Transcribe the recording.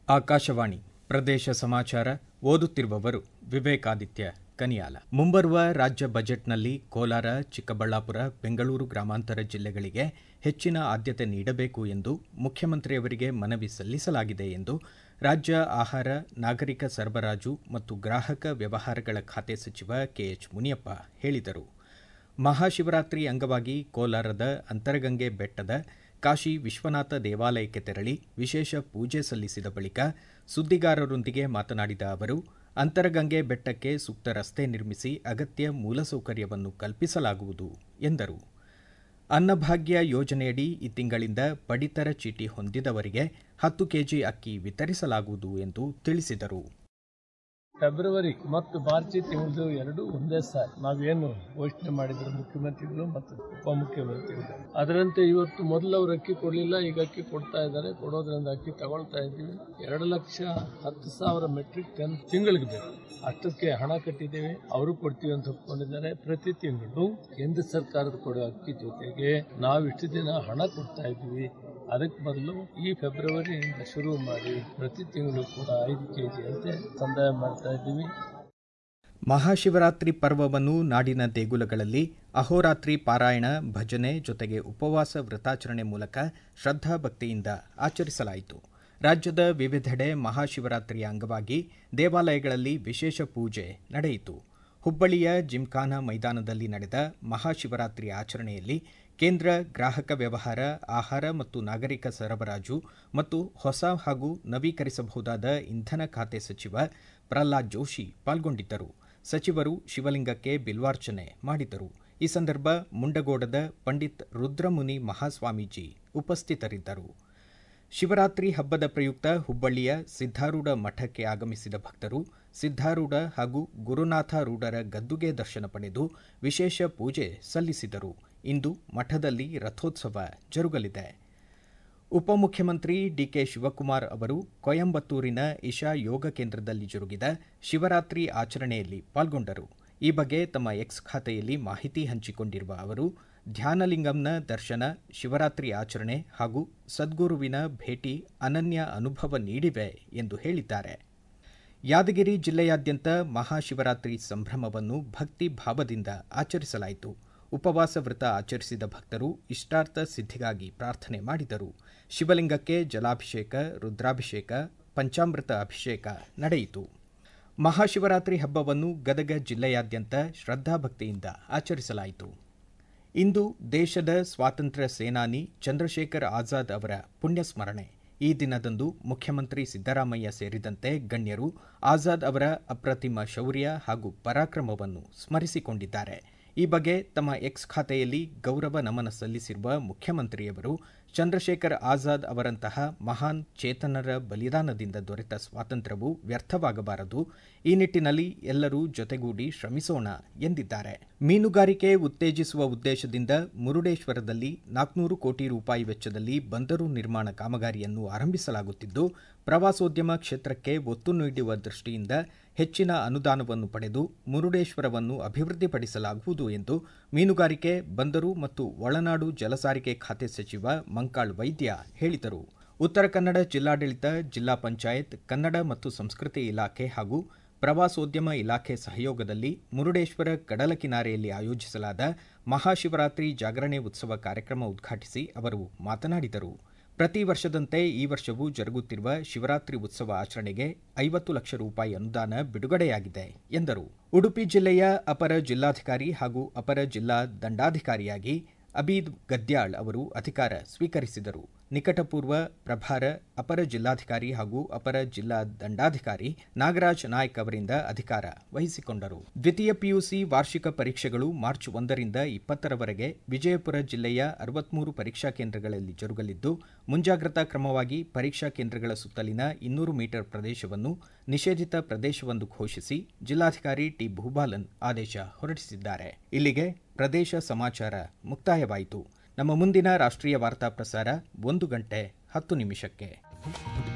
ಆಕಾಶವಾಣಿ ಪ್ರದೇಶ ಸಮಾಚಾರ ಓದುತ್ತಿರುವವರು ವಿವೇಕಾದಿತ್ಯ ಕನಿಯಾಲ ಮುಂಬರುವ ರಾಜ್ಯ ಬಜೆಟ್ನಲ್ಲಿ ಕೋಲಾರ ಚಿಕ್ಕಬಳ್ಳಾಪುರ ಬೆಂಗಳೂರು ಗ್ರಾಮಾಂತರ ಜಿಲ್ಲೆಗಳಿಗೆ ಹೆಚ್ಚಿನ ಆದ್ಯತೆ ನೀಡಬೇಕು ಎಂದು ಮುಖ್ಯಮಂತ್ರಿಯವರಿಗೆ ಮನವಿ ಸಲ್ಲಿಸಲಾಗಿದೆ ಎಂದು ರಾಜ್ಯ ಆಹಾರ ನಾಗರಿಕ ಸರಬರಾಜು ಮತ್ತು ಗ್ರಾಹಕ ವ್ಯವಹಾರಗಳ ಖಾತೆ ಸಚಿವ ಕೆಎಚ್ ಮುನಿಯಪ್ಪ ಹೇಳಿದರು ಮಹಾಶಿವರಾತ್ರಿ ಅಂಗವಾಗಿ ಕೋಲಾರದ ಅಂತರಗಂಗೆ ಬೆಟ್ಟದ ಕಾಶಿ ವಿಶ್ವನಾಥ ದೇವಾಲಯಕ್ಕೆ ತೆರಳಿ ವಿಶೇಷ ಪೂಜೆ ಸಲ್ಲಿಸಿದ ಬಳಿಕ ಸುದ್ದಿಗಾರರೊಂದಿಗೆ ಮಾತನಾಡಿದ ಅವರು ಅಂತರಗಂಗೆ ಬೆಟ್ಟಕ್ಕೆ ಸೂಕ್ತ ರಸ್ತೆ ನಿರ್ಮಿಸಿ ಅಗತ್ಯ ಮೂಲಸೌಕರ್ಯವನ್ನು ಕಲ್ಪಿಸಲಾಗುವುದು ಎಂದರು ಅನ್ನಭಾಗ್ಯ ಯೋಜನೆಯಡಿ ಈ ತಿಂಗಳಿಂದ ಪಡಿತರ ಚೀಟಿ ಹೊಂದಿದವರಿಗೆ ಹತ್ತು ಕೆಜಿ ಅಕ್ಕಿ ವಿತರಿಸಲಾಗುವುದು ಎಂದು ತಿಳಿಸಿದರು ಫೆಬ್ರವರಿ ಮತ್ತು ಮಾರ್ಚ್ ತಿಂಗಳು ಎರಡು ಒಂದೇ ಸಾರಿ ನಾವೇನು ಘೋಷಣೆ ಮಾಡಿದ್ರು ಮುಖ್ಯಮಂತ್ರಿಗಳು ಮತ್ತು ಉಪಮುಖ್ಯಮಂತ್ರಿಗಳು ಅದರಂತೆ ಇವತ್ತು ಮೊದಲು ಅವರು ಅಕ್ಕಿ ಕೊಡಲಿಲ್ಲ ಈಗ ಅಕ್ಕಿ ಕೊಡ್ತಾ ಇದ್ದಾರೆ ಕೊಡೋದ್ರಿಂದ ಅಕ್ಕಿ ತಗೊಳ್ತಾ ಇದ್ದೀವಿ ಎರಡು ಲಕ್ಷ ಹತ್ತು ಸಾವಿರ ಮೆಟ್ರಿಕ್ ಟನ್ ತಿಂಗಳಿಗೆ ಬೇಕು ಅಷ್ಟಕ್ಕೆ ಹಣ ಕಟ್ಟಿದ್ದೇವೆ ಅವರು ಕೊಡ್ತೀವಿ ಅಂತ ಒಪ್ಕೊಂಡಿದ್ದಾರೆ ಪ್ರತಿ ತಿಂಗಳು ಕೇಂದ್ರ ಸರ್ಕಾರದ ಕೊಡೋ ಅಕ್ಕಿ ಜೊತೆಗೆ ನಾವು ಇಷ್ಟು ದಿನ ಹಣ ಕೊಡ್ತಾ ಇದ್ವಿ ಅದಕ್ಕೆ ಬದಲು ಈ ಫೆಬ್ರವರಿಯಿಂದ ಶುರು ಮಾಡಿ ಪ್ರತಿ ತಿಂಗಳು ಕೂಡ ಐದು ಕೆಜಿ ಅಂತೆ ಸಂದಾಯ ಮಾಡ್ತಾ ಇದ್ದೀವಿ ಮಹಾಶಿವರಾತ್ರಿ ಪರ್ವವನ್ನು ನಾಡಿನ ದೇಗುಲಗಳಲ್ಲಿ ಅಹೋರಾತ್ರಿ ಪಾರಾಯಣ ಭಜನೆ ಜೊತೆಗೆ ಉಪವಾಸ ವ್ರತಾಚರಣೆ ಮೂಲಕ ಶ್ರದ್ಧಾಭಕ್ತಿಯಿಂದ ಆಚರಿಸಲಾಯಿತು ರಾಜ್ಯದ ವಿವಿಧೆಡೆ ಮಹಾಶಿವರಾತ್ರಿಯ ಅಂಗವಾಗಿ ದೇವಾಲಯಗಳಲ್ಲಿ ವಿಶೇಷ ಪೂಜೆ ನಡೆಯಿತು ಹುಬ್ಬಳ್ಳಿಯ ಜಿಮ್ಖಾನಾ ಮೈದಾನದಲ್ಲಿ ನಡೆದ ಮಹಾಶಿವರಾತ್ರಿ ಆಚರಣೆಯಲ್ಲಿ ಕೇಂದ್ರ ಗ್ರಾಹಕ ವ್ಯವಹಾರ ಆಹಾರ ಮತ್ತು ನಾಗರಿಕ ಸರಬರಾಜು ಮತ್ತು ಹೊಸ ಹಾಗೂ ನವೀಕರಿಸಬಹುದಾದ ಇಂಧನ ಖಾತೆ ಸಚಿವ ಪ್ರಹ್ಲಾದ್ ಜೋಶಿ ಪಾಲ್ಗೊಂಡಿದ್ದರು ಸಚಿವರು ಶಿವಲಿಂಗಕ್ಕೆ ಬಿಲ್ವಾರ್ಚನೆ ಮಾಡಿದರು ಈ ಸಂದರ್ಭ ಮುಂಡಗೋಡದ ಪಂಡಿತ್ ರುದ್ರಮುನಿ ಮಹಾಸ್ವಾಮೀಜಿ ಉಪಸ್ಥಿತರಿದ್ದರು ಶಿವರಾತ್ರಿ ಹಬ್ಬದ ಪ್ರಯುಕ್ತ ಹುಬ್ಬಳ್ಳಿಯ ಸಿದ್ದಾರೂಢ ಮಠಕ್ಕೆ ಆಗಮಿಸಿದ ಭಕ್ತರು ಸಿದ್ದಾರೂಢ ಹಾಗೂ ಗುರುನಾಥರೂಢರ ಗದ್ದುಗೆ ದರ್ಶನ ಪಡೆದು ವಿಶೇಷ ಪೂಜೆ ಸಲ್ಲಿಸಿದರು ಇಂದು ಮಠದಲ್ಲಿ ರಥೋತ್ಸವ ಜರುಗಲಿದೆ ಉಪಮುಖ್ಯಮಂತ್ರಿ ಡಿಕೆ ಶಿವಕುಮಾರ್ ಅವರು ಕೊಯಂಬತ್ತೂರಿನ ಇಶಾ ಯೋಗ ಕೇಂದ್ರದಲ್ಲಿ ಜರುಗಿದ ಶಿವರಾತ್ರಿ ಆಚರಣೆಯಲ್ಲಿ ಪಾಲ್ಗೊಂಡರು ಈ ಬಗ್ಗೆ ತಮ್ಮ ಎಕ್ಸ್ ಖಾತೆಯಲ್ಲಿ ಮಾಹಿತಿ ಹಂಚಿಕೊಂಡಿರುವ ಅವರು ಧ್ಯಾನಲಿಂಗಂನ ದರ್ಶನ ಶಿವರಾತ್ರಿ ಆಚರಣೆ ಹಾಗೂ ಸದ್ಗುರುವಿನ ಭೇಟಿ ಅನನ್ಯ ಅನುಭವ ನೀಡಿವೆ ಎಂದು ಹೇಳಿದ್ದಾರೆ ಯಾದಗಿರಿ ಜಿಲ್ಲೆಯಾದ್ಯಂತ ಮಹಾಶಿವರಾತ್ರಿ ಸಂಭ್ರಮವನ್ನು ಭಕ್ತಿ ಭಾವದಿಂದ ಆಚರಿಸಲಾಯಿತು ಉಪವಾಸ ವ್ರತ ಆಚರಿಸಿದ ಭಕ್ತರು ಇಷ್ಟಾರ್ಥ ಸಿದ್ಧಿಗಾಗಿ ಪ್ರಾರ್ಥನೆ ಮಾಡಿದರು ಶಿವಲಿಂಗಕ್ಕೆ ಜಲಾಭಿಷೇಕ ರುದ್ರಾಭಿಷೇಕ ಪಂಚಾಮೃತ ಅಭಿಷೇಕ ನಡೆಯಿತು ಮಹಾಶಿವರಾತ್ರಿ ಹಬ್ಬವನ್ನು ಗದಗ ಜಿಲ್ಲೆಯಾದ್ಯಂತ ಶ್ರದ್ಧಾಭಕ್ತಿಯಿಂದ ಆಚರಿಸಲಾಯಿತು ಇಂದು ದೇಶದ ಸ್ವಾತಂತ್ರ್ಯ ಸೇನಾನಿ ಚಂದ್ರಶೇಖರ್ ಆಜಾದ್ ಅವರ ಪುಣ್ಯಸ್ಮರಣೆ ಈ ದಿನದಂದು ಮುಖ್ಯಮಂತ್ರಿ ಸಿದ್ದರಾಮಯ್ಯ ಸೇರಿದಂತೆ ಗಣ್ಯರು ಆಜಾದ್ ಅವರ ಅಪ್ರತಿಮ ಶೌರ್ಯ ಹಾಗೂ ಪರಾಕ್ರಮವನ್ನು ಸ್ಮರಿಸಿಕೊಂಡಿದ್ದಾರೆ ಈ ಬಗ್ಗೆ ತಮ್ಮ ಎಕ್ಸ್ ಖಾತೆಯಲ್ಲಿ ಗೌರವ ನಮನ ಸಲ್ಲಿಸಿರುವ ಮುಖ್ಯಮಂತ್ರಿಯವರು ಚಂದ್ರಶೇಖರ್ ಆಜಾದ್ ಅವರಂತಹ ಮಹಾನ್ ಚೇತನರ ಬಲಿದಾನದಿಂದ ದೊರೆತ ಸ್ವಾತಂತ್ರ್ಯವು ವ್ಯರ್ಥವಾಗಬಾರದು ಈ ನಿಟ್ಟಿನಲ್ಲಿ ಎಲ್ಲರೂ ಜೊತೆಗೂಡಿ ಶ್ರಮಿಸೋಣ ಎಂದಿದ್ದಾರೆ ಮೀನುಗಾರಿಕೆ ಉತ್ತೇಜಿಸುವ ಉದ್ದೇಶದಿಂದ ಮುರುಡೇಶ್ವರದಲ್ಲಿ ನಾಲ್ಕುನೂರು ಕೋಟಿ ರೂಪಾಯಿ ವೆಚ್ಚದಲ್ಲಿ ಬಂದರು ನಿರ್ಮಾಣ ಕಾಮಗಾರಿಯನ್ನು ಆರಂಭಿಸಲಾಗುತ್ತಿದ್ದು ಪ್ರವಾಸೋದ್ಯಮ ಕ್ಷೇತ್ರಕ್ಕೆ ಒತ್ತು ನೀಡುವ ದೃಷ್ಟಿಯಿಂದ ಹೆಚ್ಚಿನ ಅನುದಾನವನ್ನು ಪಡೆದು ಮುರುಡೇಶ್ವರವನ್ನು ಅಭಿವೃದ್ಧಿಪಡಿಸಲಾಗುವುದು ಎಂದು ಮೀನುಗಾರಿಕೆ ಬಂದರು ಮತ್ತು ಒಳನಾಡು ಜಲಸಾರಿಗೆ ಖಾತೆ ಸಚಿವ ಮಂಕಾಳ್ ವೈದ್ಯ ಹೇಳಿದರು ಉತ್ತರ ಕನ್ನಡ ಜಿಲ್ಲಾಡಳಿತ ಜಿಲ್ಲಾ ಪಂಚಾಯತ್ ಕನ್ನಡ ಮತ್ತು ಸಂಸ್ಕೃತಿ ಇಲಾಖೆ ಹಾಗೂ ಪ್ರವಾಸೋದ್ಯಮ ಇಲಾಖೆ ಸಹಯೋಗದಲ್ಲಿ ಮುರುಡೇಶ್ವರ ಕಡಲ ಕಿನಾರೆಯಲ್ಲಿ ಆಯೋಜಿಸಲಾದ ಮಹಾಶಿವರಾತ್ರಿ ಜಾಗರಣೆ ಉತ್ಸವ ಕಾರ್ಯಕ್ರಮ ಉದ್ಘಾಟಿಸಿ ಅವರು ಮಾತನಾಡಿದರು ಪ್ರತಿ ವರ್ಷದಂತೆ ಈ ವರ್ಷವೂ ಜರುಗುತ್ತಿರುವ ಶಿವರಾತ್ರಿ ಉತ್ಸವ ಆಚರಣೆಗೆ ಐವತ್ತು ಲಕ್ಷ ರೂಪಾಯಿ ಅನುದಾನ ಬಿಡುಗಡೆಯಾಗಿದೆ ಎಂದರು ಉಡುಪಿ ಜಿಲ್ಲೆಯ ಅಪರ ಜಿಲ್ಲಾಧಿಕಾರಿ ಹಾಗೂ ಅಪರ ಜಿಲ್ಲಾ ದಂಡಾಧಿಕಾರಿಯಾಗಿ ಅಬೀದ್ ಗದ್ಯಾಳ್ ಅವರು ಅಧಿಕಾರ ಸ್ವೀಕರಿಸಿದರು ನಿಕಟಪೂರ್ವ ಪ್ರಭಾರ ಅಪರ ಜಿಲ್ಲಾಧಿಕಾರಿ ಹಾಗೂ ಅಪರ ಜಿಲ್ಲಾ ದಂಡಾಧಿಕಾರಿ ನಾಗರಾಜ್ ನಾಯ್ಕ್ ಅವರಿಂದ ಅಧಿಕಾರ ವಹಿಸಿಕೊಂಡರು ದ್ವಿತೀಯ ಪಿಯುಸಿ ವಾರ್ಷಿಕ ಪರೀಕ್ಷೆಗಳು ಮಾರ್ಚ್ ಒಂದರಿಂದ ಇಪ್ಪತ್ತರವರೆಗೆ ವಿಜಯಪುರ ಜಿಲ್ಲೆಯ ಅರವತ್ಮೂರು ಪರೀಕ್ಷಾ ಕೇಂದ್ರಗಳಲ್ಲಿ ಜರುಗಲಿದ್ದು ಮುಂಜಾಗ್ರತಾ ಕ್ರಮವಾಗಿ ಪರೀಕ್ಷಾ ಕೇಂದ್ರಗಳ ಸುತ್ತಲಿನ ಇನ್ನೂರು ಮೀಟರ್ ಪ್ರದೇಶವನ್ನು ನಿಷೇಧಿತ ಪ್ರದೇಶವೆಂದು ಘೋಷಿಸಿ ಜಿಲ್ಲಾಧಿಕಾರಿ ಟಿ ಭೂಬಾಲನ್ ಆದೇಶ ಹೊರಡಿಸಿದ್ದಾರೆ ಇಲ್ಲಿಗೆ ಪ್ರದೇಶ ಸಮಾಚಾರ ಮುಕ್ತಾಯವಾಯಿತು ನಮ್ಮ ಮುಂದಿನ ರಾಷ್ಟ್ರೀಯ ವಾರ್ತಾ ಪ್ರಸಾರ ಒಂದು ಗಂಟೆ ಹತ್ತು ನಿಮಿಷಕ್ಕೆ